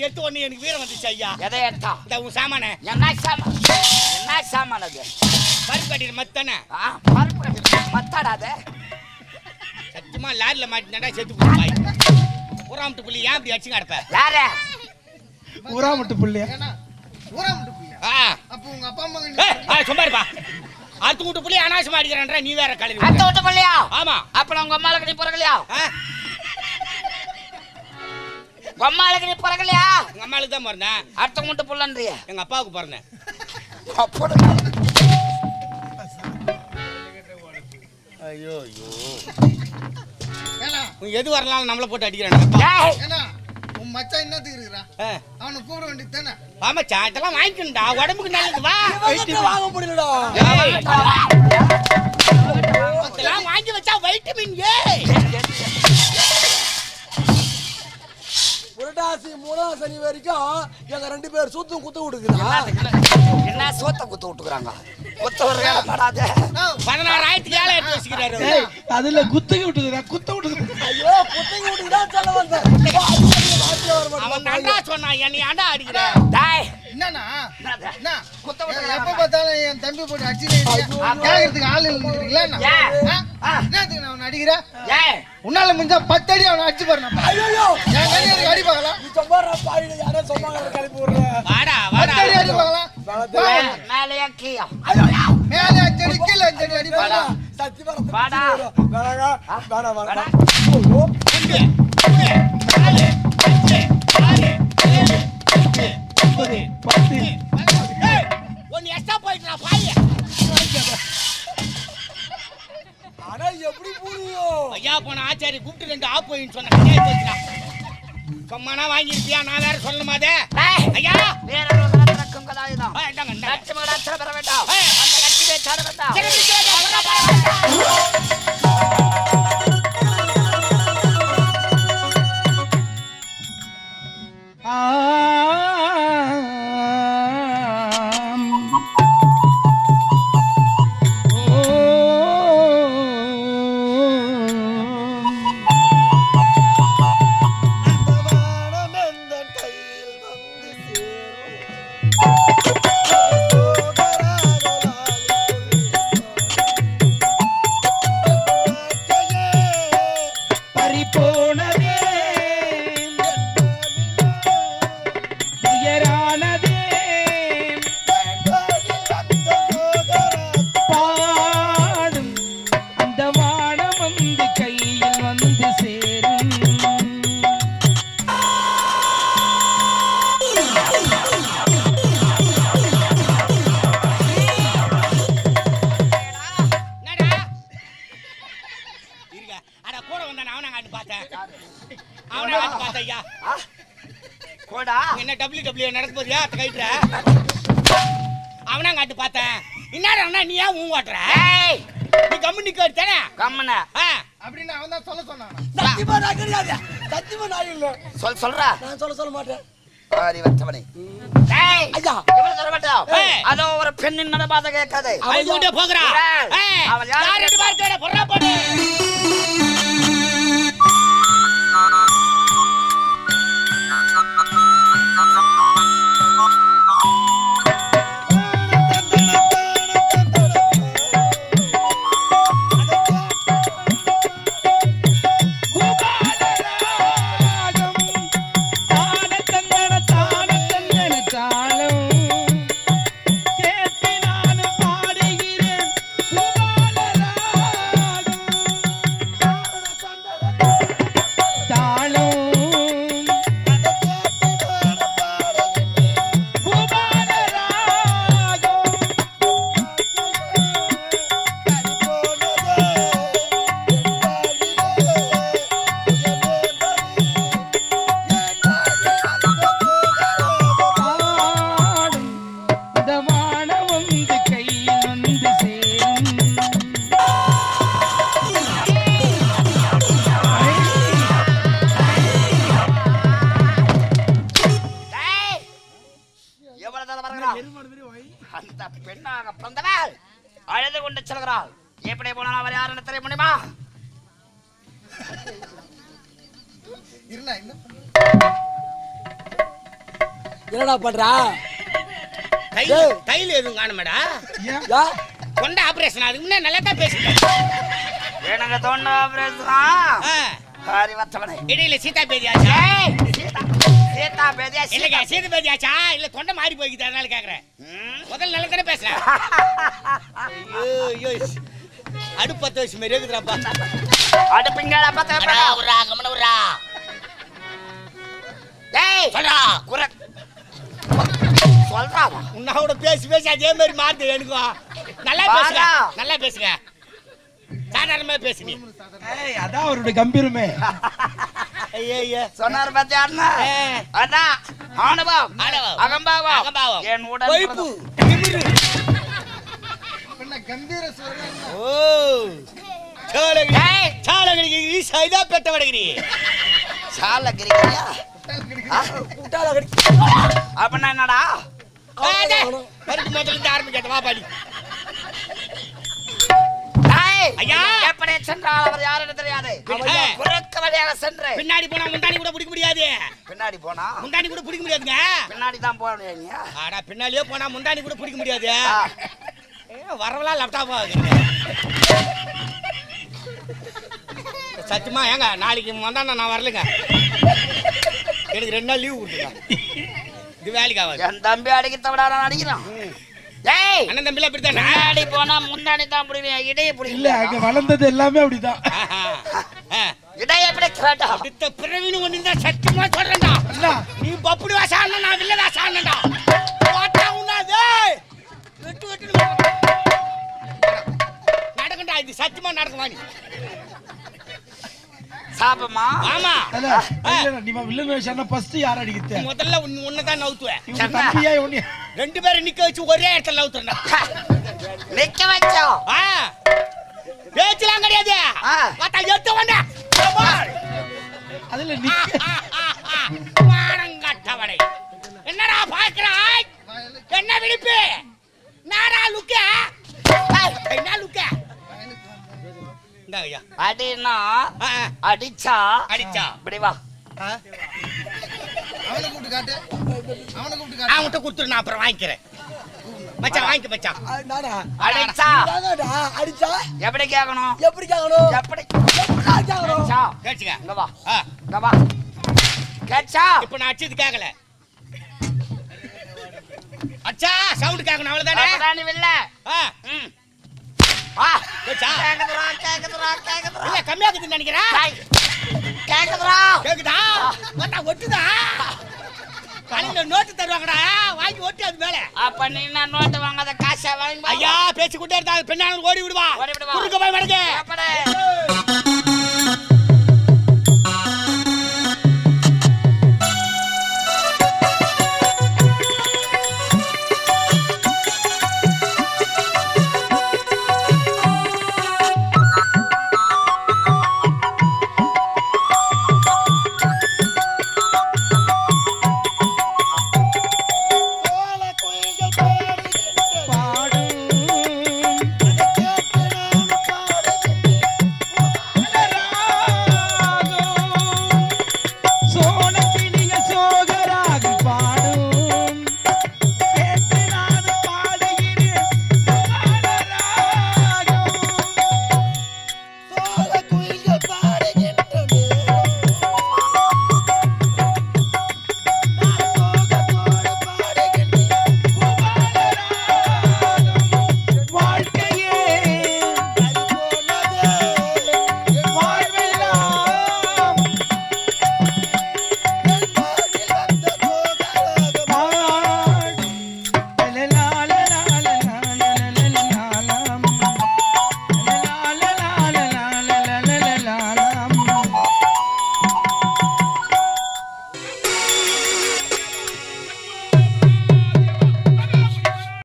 எடுத்து உடனே எனக்கு வீரம் வந்துச்சு ஐயா எதை எடுத்தா இந்த உன் சாமான என்ன சாமான் என்ன சாமான் அது பருப்பு கட்டிட்டு மத்தானே ஆ, பருப்பு மத்தாடாத சத்தியமா லாரில மாட்டினா செத்து போய் ஊராமட்டு புள்ளி ஏன் இப்படி அடிச்சு கிடப்ப யாரு ஊரா மட்டும் பிள்ளையா ஏன்னா ஊரா மட்டும் புள்ளியா ஆ அப்போ உங்க அப்பா அம்மா ஏய், ஆ, சும்மா இருப்பா அடுத்த வீட்டு புள்ளி அனாவசியமா அடிக்கிறேன்ற நீ வேற கலரி அத்தை விட்டு பிள்ளையா ஆமா அப்ப உங்க அம்மாளுக்கு நீ பிறக்கலையா ஆ, உங்க அம்மாளுக்கு நீ பிறக்கலையா எங்க அம்மாளுக்கு தான் பிறந்தேன் அடுத்த மட்டும் புள்ளன்றிய எங்க அப்பாவுக்கு பிறந்தேன் ஐயோ ஐயோ ஏன்னா உன் எது வரலாம் நம்மள போட்டு அடிக்கிறான் ஏன்னா உன் மச்சான் என்னத்துக்கு இருக்கிறான் அவனை கூப்பிட வேண்டியது தானே ஆமா சாட்டெல்லாம் வாங்கிக்கணும்டா உடம்புக்கு நல்லது வா வாங்க முடியலடா அதெல்லாம் வாங்கி வச்சா வைட்டமின் ஏ புரட்டாசி மூணாம் சனி வரைக்கும் எங்க ரெண்டு பேர் சூத்தும் குத்து விடுக்குதா என்ன சோத்த குத்து விட்டுக்கிறாங்க குத்த ஒரு வேலை படாத பதினாறாயிரத்துக்கு ஏழை எடுத்து வச்சுக்கிறாரு அவரு. ஏய், அதுல குத்துக்கு விட்டுதுடா குத்த விட்டுது ஐயோ குத்தகை விட்டுதா சொல்ல வந்தேன் அவன் நன்றா சொன்னான் என்னை ஏன்டா அடிக்கிற டாய் என்னண்ணா என்னது? என்ன குத்த எப்ப விட்டுக்கிறாங்க பார்த்தாலும் என் தம்பி போட்டு அடிச்சுனே கேட்கறதுக்கு ஆள் இல்லைங்களா ஏன்? என்னத்துக்கு நான் அவனை அடிக்கிறேன் ஏய் உன்னால முடிஞ்சா பத்து அடி அவனை அடிச்சு பாருண்ணா ஐயோ என் கையில இருக்கு அடி பார்க்கலாம் நீ சொம்மாரா பாயில யாரோ சொம்மாங்க கிளப்பி விடுற வாடா வாடா பத்து அடி அடி பார்க்கலாம் வா. மே- மேலையா கீழே மேலே அஞ்சு அடி கீழே அஞ்சு அடி அடி பார்க்கலாம் சத்தியமா வாடா. வேணாங்க வேணாம் வாடா. வேணாம் ஐயோ ஒன்று, மூணு, நாலு, அஞ்சு, ஆறு, ஏழு, எட்டு, ஒன்பது, பத்து ஏய், ஒன்னு எக்ஸ்ட்ரா போயிட்டு நான் பாய் ஆனா எப்படி புரியும் ஐயா போன ஆச்சாரி கூப்பிட்டு ரெண்டு ஆப் போயின்னு சொன்ன கடையா போச்சுடா சும்மானா வாங்கிருப்பியா நான் வேற சொல்லணுமா அதே டேய் ஐயா வேற ஒரு கலத்திறக்கும் கதாயுதம் ஆ, இந்தாங்க, இந்தாங்க. லட்சுமி லட்சம் பெற வேண்டாம் ஏய். அந்த லட்சுமியை சாட வேண்டாம் சரி, சரி, சரி, சரி, சரி. பறிபோனதே உயரானதே பாடும் அந்த வானம் வந்து கையில் வந்து சேரும் என்னடா? இருங்க. அட, கூட வந்தானே, அவனை காட்டி பார்த்தேன். அவனை காட்டி பார்த்தேன், ஐயா. ஆ? கோடா என்ன WW நடக்க போறியா? அத்தை கயிற்றுற? அவனா காட்டி பார்த்தேன். என்னடா அண்ணா, நீ ஏன் ஊன் ஓட்டுற? ஏய் நீ கம்முனு நிக்க வேண்டியதானே? கம்மன ஆ, அப்படின்னு அவன் தான் சொல்ல சொன்னானா சத்தியமா நான் கிடையாது சத்தியமா நான் இல்ல சொல் சொல்றா நான் சொல்ல சொல்ல மாட்டேன் ஆதி வச்சவனே ஏய் ஐயா. இவனை சொல்ல மாட்டோம் ஏய். அதோ ஒரு பெண்ணின் நடபாத கேட்காதே அழுது கொண்டே போகிறா. ஏய், ஏய், அவள் யாரு யார் ரெண்டு பேர் தேட பொறா போடு. ஏய் எவ்வளவு தூரம் வருகிறாள் அந்த பெண்ணாக பிறந்தவள் அழுது கொண்டு செல்கிறாள் எப்படி போனால் அவர் யாருன்னு தெரிய முடியுமா இருந்தா என்ன என்னடா பண்றா தையல் தையல் எதுவும் காணுமாடா யா கொண்ட ஆபரேஷன் அதுக்கு முன்னே நல்லா தான் பேசிட்டேன் எனக்கு தொண்டை ஆபரேஷனா ஆ, ஹரி வச்சவனே இடையில சீதா பேதி ஆச்சா சீதா சீதா பேதியா இல்லைங்க சீதா பேதி ஆச்சா இல்ல தொண்டை மாறி போய்க்குது அதனால கேக்குறேன் ம். முதல்ல நல்லா தானே பேசுறேன் ஐயோ ஐயோ அடுப்பு பத்து வயசு மாதிரி இருக்குதுடாப்பா அடுப்பிங்கடா பத்த உரா கம்மன உரா டேய் சொல்றா குர சொல்றாவா உன்னாவோட பேசி பேசி அதே மாதிரி மாறுது எனக்கும் நல்லா பேசுங்க வாடா. நல்லா பேசுங்க சாதாரணமா பேசுங்க ஏய் அதான் அவருடைய கம்பீரமே ஐயோ ஐயோ சொன்னார் பாத்தியா அண்ணா ஏ. அதான் ஆணவம் ஆணவம். அகம்பாவம் அகம்பாவம். என் உடல் பொய்ப்பு திமிரு. பின்ன கம்பீர சூரியன் ஓ சாலகிரி சாலகிரி ஈசைதா பெட்ட வடகிரி சால கிரிக்கிறியா விட்டால கடி அப்படின்னா என்னடா மறுபடியும் முதல்ல இருந்து ஆரம்பிக்கட்ட வா பாடி டேய் ஐயா. எப்படி சென்றால் அவர் யாருன்னு தெரியாது ஆ. குறுக்கு வழியாக சென்று பின்னாடி போனா முந்தானி கூட பிடிக்க முடியாது பின்னாடி போனா முந்தானி கூட பிடிக்க முடியாதுங்க பின்னாடி தான் போனீங்க ஆடா பின்னாடியே போனா முந்தானி கூட பிடிக்க முடியாது ஆ. ஏ, வரவெல்லாம் லேப்டாப் ஆகுங்க சத்தியமா ஏங்க நாளைக்கு வந்தா நான் வரலைங்க எனக்கு ரெண்டு நாள் லீவ் கொடுத்துங்க இது வேலைக்கு ஆகாது என் தம்பி அடிக்க தவிர அடிக்கிறான் ஏய் அண்ணன் தம்பிலாம் இப்படித்தானே பின்னாடி போனா முன்னாடி தான் பிடிக்கணும் இடையே இல்ல பிடிக்கல அங்க வளர்ந்தது எல்லாமே அப்படிதான் ஆஹா. ஆ. இடையே எப்படி கேட்டா அடுத்த பிறவின்னு ஒண்ணு இருந்தா சத்தியமா சொல்றேன்டா என்ன நீ பப்புடு வாசாடணும் நான் வில்ல வாசாடணும்டா போட்டா உண்ணாது வெட்டு வெட்டு நடக்கண்டா இது சத்தியமா நடக்குமா நீ சாபமா ஆமா அல்ல இல்ல நீ வில்லன் வேஷம் ஃபர்ஸ்ட் யார் அடிக்கிட்ட முதல்ல உன் உன்னதான் நவுத்துவேன் இவங்க தம்பியா இவனி ரெண்டு பேரும் நிக்க வச்சு ஒரே இடத்துல நவுத்துறா நிக்க வச்சோம் ஆ பேச்சலாம் கிடையாது ஆ. பார்த்தா எத்த வந்தா அதுல நிக்க மானங்கட்டவனை என்னடா பாக்குறாய் என்ன விழிப்பு நாடா லுக்க என்ன லுக்க இந்த ஐயா அடினா ஆ, ஆ, அடிச்சா அடிச்சா இப்படி வா அவனை கூப்பிட்டு காட்டு அவனை கூப்பிட்டு காட்டு அவன்கிட்ட கொடுத்துரு நான் அப்புறம் வாங்கிக்கிறேன் மச்சான் வாங்கிக்க மச்சான் நாடா அடிச்சா நாடா அடிச்சா எப்படி கேட்கணும் எப்படி கேக்கணும் எப்படி எப்படி கேக்கணும் கேட்சா கேட்டுங்க இங்க வா ஆ, இங்க வா கேட்சா இப்ப நான் அடிச்சது கேட்கல அச்சா சவுண்ட் கேட்கணும் அவ்வளவுதானே அப்பதான் நீ வில்ல ஆ, ம் ஆ கேச்சா கேக்குதுடா கேக்குதுடா கேக்குதுடா இல்ல கம்மியாக்குதுன்னு நினைக்கிறேன் டேய், கேக்குதுடா கேக்குதா பார்த்தா ஒட்டுதா கடையில நோட்டு தருவாங்கடா வாங்கி ஒட்டி அது மேல அப்ப நீ நான் நோட்டு வாங்காத காசை வாங்கி வா. ஐயா பேசிக்கிட்டே இருந்தா பெண்ணாங்க ஓடி விடுவா ஓடி விடுவா. குறுக்க போய் மடக்கு எப்படி